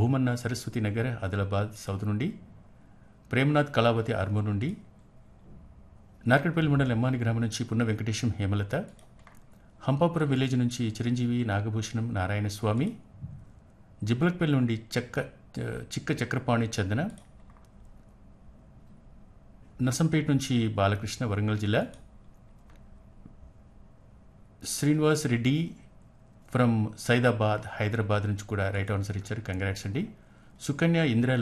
Bhumanna Saraswathi Nagar Adilabad south నుండి ప్రేమనాథ్ కళావతి ఆర్మూర్ నుండి నార్కట్పల్లి మండలం ఎమ్మాని గ్రామం నుంచి పున్న వెంకటేశం హేమలత హంపాపురం విలేజ్ నుంచి చిరంజీవి నాగభూషణం నారాయణ స్వామి జిబ్బలక్పల్లి నుండి చెక్క చిక్క చక్రపాణి చందన నర్సంపేట నుంచి బాలకృష్ణ వరంగల్ జిల్లా శ్రీనివాస్ రెడ్డి ఫ్రమ్ సైదాబాద్ హైదరాబాద్ నుంచి కూడా రైట్ ఆన్సర్ ఇచ్చారు కంగ్రాట్స్ అండి సుకన్య ఇందిరా